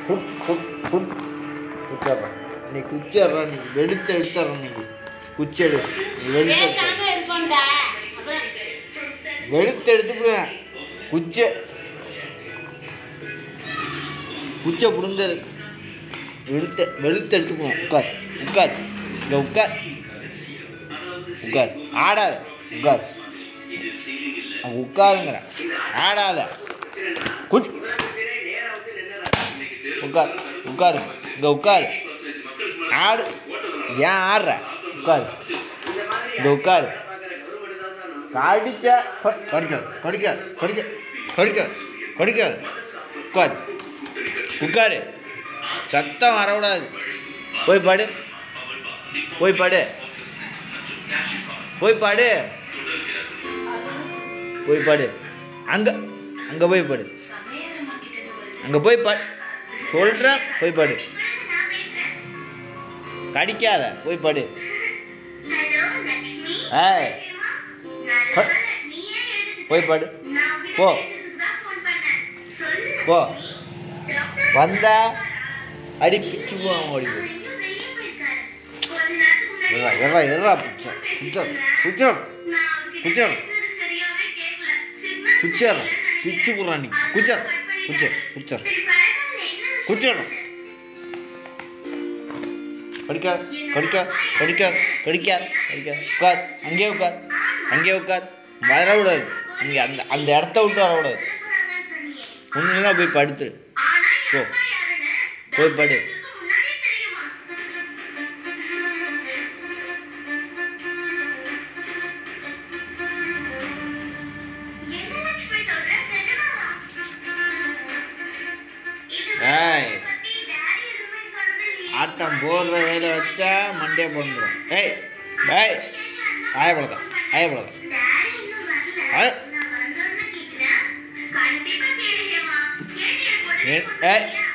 Good good good குச்சர்றா நீ குச்சர்றா நீ வெளுத்து எடுத்துறா நீ குச்சி எடு நீ வெளுத்து எடுத்து பேசாம இருக்கோம்டா அப்புறம் வெளுத்து எடுத்துக்குவேன் குச்சை குச்சை புடுந்தது வெளுத்த வெளுத்து எடுத்துக்குவோம் உட்கார் உட்கார் இங்கே உட்கார் உட்கார் ஆடாத உட்கார் அங்கே உட்காருங்கிறேன் ஆடாத குச் உட்கார் உட்காரு இங்கே உட்காரு ஆடு ஏன் ஆடுற உட்காரு இங்கே உட்காரு கடிச்ச கடிக்காது கடிக்காது கடிக்க கடிக்காது கடிக்காது உட்காரு உட்காரு சத்தம் வரக்கூடாது போய் பாடு போய் பாடு போய் பாடு போய் பாடு அங்கே அங்கே போய் பாடு அங்கே போய் பாடு சொல்கிறேன் போய் பாடு கடிக்காத போய் பாடு ஏய் ஹ. போய் பாடு போ போ வந்தா அடி பிச்சு போவான் ஓடி போய் எறா எறா எறா பிச்சர் பிச்சர் பிச்சர் பிச்சர் பிச்சர் பிச்சு போடுறான் நீ குச்சர் குச்சர் குச்சர் குச்சர் கடிக்காது கடிக்காது கடிக்காது கடிக்காது கடிக்காது உட்கார் அங்கேயே உட்கார் அங்கேயே உட்கார் வரக்கூடாது அங்கே அந்த அந்த இடத்த விட்டு வரக்கூடாது ஒன்றுனா போய் படுத்துரு போ போய் படு ஏய் ஆட்டம் போடுற வேலை வச்சா மண்டே போந்துடும் ஏய் ஏய் ஆயப்படாத ஆயப்படாத ஏய் ஏய்